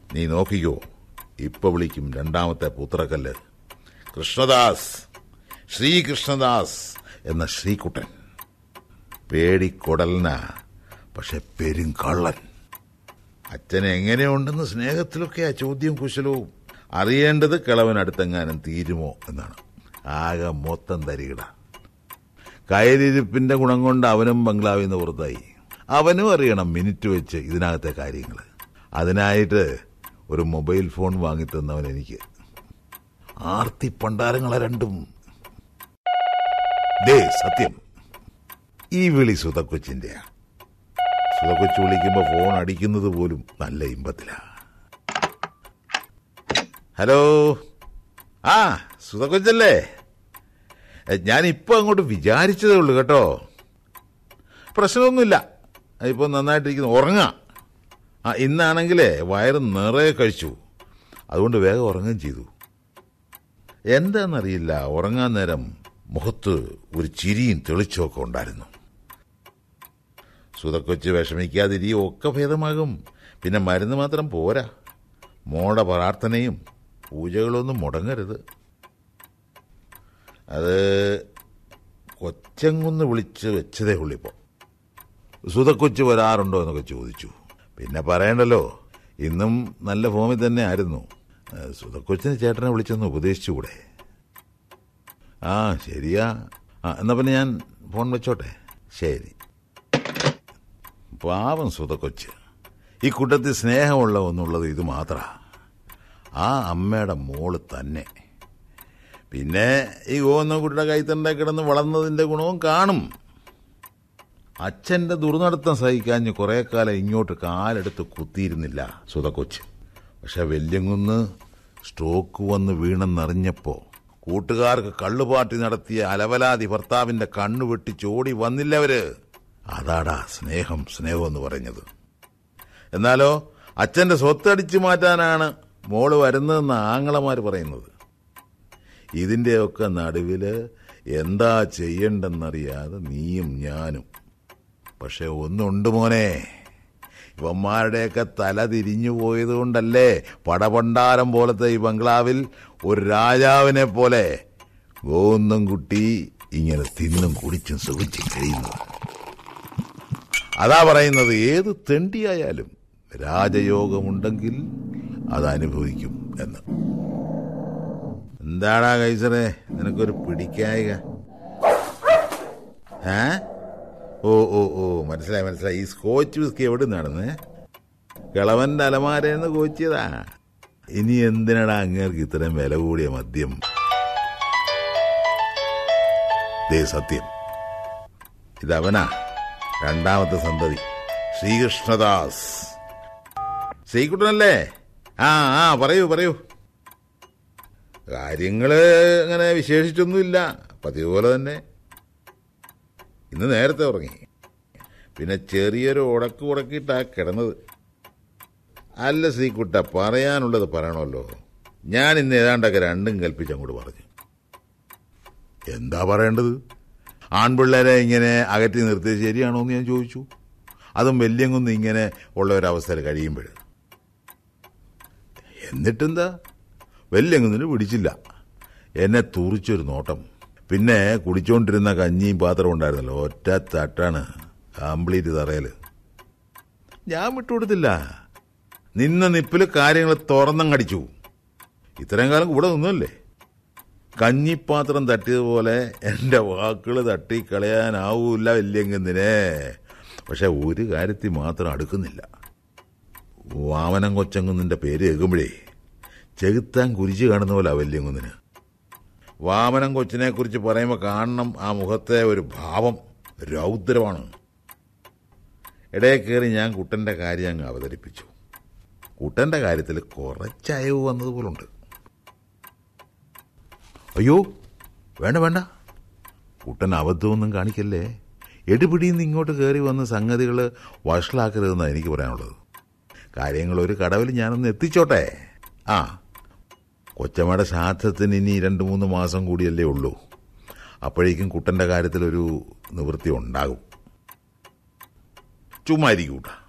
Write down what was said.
നീ നോക്കിക്കോ ഇപ്പൊ വിളിക്കും രണ്ടാമത്തെ പുത്രക്കല്ല് കൃഷ്ണദാസ് ശ്രീകൃഷ്ണദാസ് എന്ന ശ്രീകുട്ടൻ പേടിക്കൊടലന പക്ഷെ പെരുങ്കള്ളൻ അച്ഛൻ എങ്ങനെയുണ്ടെന്ന് സ്നേഹത്തിലൊക്കെയാ ചോദ്യം കുശലവും അറിയേണ്ടത് കിളവൻ അടുത്തെങ്ങാനും തീരുമോ എന്നാണ് ആകെ മൊത്തം തരികിട കയലിരിപ്പിന്റെ ഗുണം കൊണ്ട് അവനും ബംഗ്ലാവിൽ നിന്ന് പുറത്തായി അവനും അറിയണം മിനിറ്റ് വെച്ച് ഇതിനകത്തെ കാര്യങ്ങൾ അതിനായിട്ട് ഒരു മൊബൈൽ ഫോൺ വാങ്ങിത്തന്നവൻ എനിക്ക് ആർത്തി പണ്ടാരങ്ങളെ രണ്ടും ദേ സത്യം ഈ വിളി സുതക്കൊച്ചിന്റെയാ സുതക്കൊച്ചു വിളിക്കുമ്പോ ഫോൺ അടിക്കുന്നത് പോലും നല്ല ഇമ്പത്തിലാ ഹലോ ആ സുതക്കൊച്ചല്ലേ ഞാൻ ഇപ്പൊ അങ്ങോട്ട് വിചാരിച്ചതേ ഉള്ളൂ കേട്ടോ പ്രശ്നമൊന്നുമില്ല ഇപ്പൊ നന്നായിട്ടിരിക്കുന്നു ഉറങ്ങാം ആ ഇന്നാണെങ്കിലേ വയറ് നിറയെ കഴിച്ചു അതുകൊണ്ട് വേഗം ഉറങ്ങുകയും ചെയ്തു എന്താണെന്നറിയില്ല ഉറങ്ങാൻ നേരം മുഖത്ത് ഒരു ചിരിയും തെളിച്ചമൊക്കെ ഉണ്ടായിരുന്നു സുതക്കൊച്ച് വിഷമിക്കാതിരിയും ഒക്കെ ഭേദമാകും പിന്നെ മരുന്ന് മാത്രം പോരാ മോടെ പ്രാർത്ഥനയും പൂജകളൊന്നും മുടങ്ങരുത് അത് കൊച്ചങ്ങുന്ന് വിളിച്ച് വെച്ചതേ ഉള്ളിപ്പോ സുതക്കൊച്ച് വരാറുണ്ടോ എന്നൊക്കെ ചോദിച്ചു പിന്നെ പറയണ്ടല്ലോ ഇന്നും നല്ല ഫോമിൽ തന്നെ ആയിരുന്നു ഏഹ് സുതക്കൊച്ചിന് ചേട്ടനെ വിളിച്ചൊന്ന് ഉപദേശിച്ചുകൂടെ ആ ശരിയാ ആ എന്നാ പിന്നെ ഞാൻ ഫോൺ വെച്ചോട്ടെ ശരി പാവം സുതക്കൊച്ച് ഈ കൂട്ടത്തിൽ സ്നേഹമുള്ള ഒന്നുള്ളത് ഇത് മാത്ര ആ അമ്മയുടെ മോള് തന്നെ പിന്നെ ഈ ഗോവന്നക്കുട്ടിയുടെ കൈത്തണ്ട കിടന്ന് വളർന്നതിന്റെ ഗുണവും കാണും അച്ഛന്റെ ദുർനടത്തം സഹിക്കാഞ്ഞ് കുറെ കാലം ഇങ്ങോട്ട് കാലെടുത്ത് കുത്തിയിരുന്നില്ല സുതക്കൊച്ച് പക്ഷെ വല്യങ്കുന്ന് സ്ട്രോക്ക് വന്ന് വീണെന്നറിഞ്ഞപ്പോ കൂട്ടുകാർക്ക് കള്ളുപാട്ടി നടത്തിയ അലവലാതി ഭർത്താവിന്റെ കണ്ണു വെട്ടി ചോടി വന്നില്ലവര് അതാടാ സ്നേഹം സ്നേഹം എന്ന് പറഞ്ഞത് എന്നാലോ അച്ഛന്റെ സ്വത്തടിച്ചു മാറ്റാനാണ് മോള് വരുന്നതെന്ന് ആങ്ങളമാര് പറയുന്നത് ഇതിന്റെയൊക്കെ നടുവില് എന്താ ചെയ്യണ്ടെന്നറിയാതെ നീയും ഞാനും പക്ഷെ ഒന്നുണ്ട് മോനെ ഇവന്മാരുടെയൊക്കെ തല തിരിഞ്ഞു പോയതുകൊണ്ടല്ലേ പടപണ്ടാരം പോലത്തെ ഈ ബംഗ്ലാവിൽ ഒരു രാജാവിനെ പോലെ ഗോന്നും കുട്ടി ഇങ്ങനെ തിന്നും കുടിച്ചും സുഖിച്ചും കഴിയുന്നത് അതാ പറയുന്നത് ഏത് തെണ്ടിയായാലും രാജയോഗമുണ്ടെങ്കിൽ അത് അനുഭവിക്കും എന്ന് എന്താടാ കൈസറേ നിനക്കൊരു പിടിക്കായിക ഏ ഓ ഓ ഓ മനസ്സിലായി മനസ്സിലായി ഈ സ്കോച്ച് വിസ്കി എവിടെ നടന്ന് കിളവന്റെ അലമാരേന്ന് കോച്ചിയതാ ഇനി എന്തിനടാ അങ്ങേർക്ക് ഇത്രയും വില കൂടിയ മദ്യം ദേ സത്യം ഇതവനാ രണ്ടാമത്തെ സന്തതി ശ്രീകൃഷ്ണദാസ് ശ്രീകുട്ടനല്ലേ ആ ആ പറയൂ പറയൂ കാര്യങ്ങള് അങ്ങനെ വിശേഷിച്ചൊന്നുമില്ല പതിവ് പോലെ തന്നെ ഇന്ന് നേരത്തെ ഉറങ്ങി പിന്നെ ചെറിയൊരു ഉടക്ക് ഉടക്കിയിട്ടാ കിടന്നത് അല്ല ശ്രീകുട്ട പറയാനുള്ളത് പറയണമല്ലോ ഞാൻ ഇന്ന് ഏതാണ്ടൊക്കെ രണ്ടും കൽപ്പിച്ച് അങ്ങോട്ട് പറഞ്ഞു എന്താ പറയേണ്ടത് ആൺപിള്ളേരെ ഇങ്ങനെ അകറ്റി നിർത്തിയത് ശരിയാണോ എന്ന് ഞാൻ ചോദിച്ചു അതും വല്യങ്ങൊന്നും ഇങ്ങനെ ഉള്ള ഒരവസ്ഥയിൽ കഴിയുമ്പോൾ എന്നിട്ടെന്താ വല്യങ്ങൊന്നിന് പിടിച്ചില്ല എന്നെ തുറിച്ചൊരു നോട്ടം പിന്നെ കുടിച്ചോണ്ടിരുന്ന കഞ്ഞിയും പാത്രം ഉണ്ടായിരുന്നല്ലോ ഒറ്റ തട്ടാണ് കംപ്ലീറ്റ് തറയല് ഞാൻ വിട്ടുകൊടുത്തില്ല നിന്ന നിപ്പില് കാര്യങ്ങൾ തുറന്നങ്ങടിച്ചു ഇത്രയും കാലം കൂടെ നിന്നല്ലേ കഞ്ഞിപ്പാത്രം തട്ടിയതുപോലെ എന്റെ വാക്കുകൾ തട്ടിക്കളയാനാവൂല വല്യങ്ങന്നിനെ പക്ഷെ ഒരു കാര്യത്തിൽ മാത്രം അടുക്കുന്നില്ല വാമനം കൊച്ചങ്കുന്നിന്റെ പേര് കേൾക്കുമ്പോഴേ ചെകുത്താൻ കുരിച്ചു കാണുന്ന പോലെ വല്യങ്കുന്നിന് വാമനം കൊച്ചിനെ കുറിച്ച് പറയുമ്പോൾ കാണണം ആ മുഖത്തെ ഒരു ഭാവം രൗദ്രമാണ് ഇടയെ കയറി ഞാൻ കുട്ടന്റെ കാര്യം അങ്ങ് അവതരിപ്പിച്ചു കുട്ടന്റെ കാര്യത്തിൽ കുറച്ചയവ് വന്നതുപോലുണ്ട് അയ്യോ വേണ്ട വേണ്ട കുട്ടൻ അബദ്ധമൊന്നും കാണിക്കല്ലേ എടുപിടിയിൽ നിന്ന് ഇങ്ങോട്ട് കയറി വന്ന സംഗതികൾ വഷളാക്കരുതെന്നാണ് എനിക്ക് പറയാനുള്ളത് കാര്യങ്ങൾ ഒരു കടവിൽ ഞാനൊന്ന് എത്തിച്ചോട്ടെ ആ കൊച്ചമ്മയുടെ ശ്രാദ്ധത്തിന് ഇനി രണ്ട് മൂന്ന് മാസം കൂടിയല്ലേ ഉള്ളൂ അപ്പോഴേക്കും കുട്ടന്റെ കാര്യത്തിൽ ഒരു നിവൃത്തി ഉണ്ടാകും ചുമ്മാ ഇരിക്കൂട്ട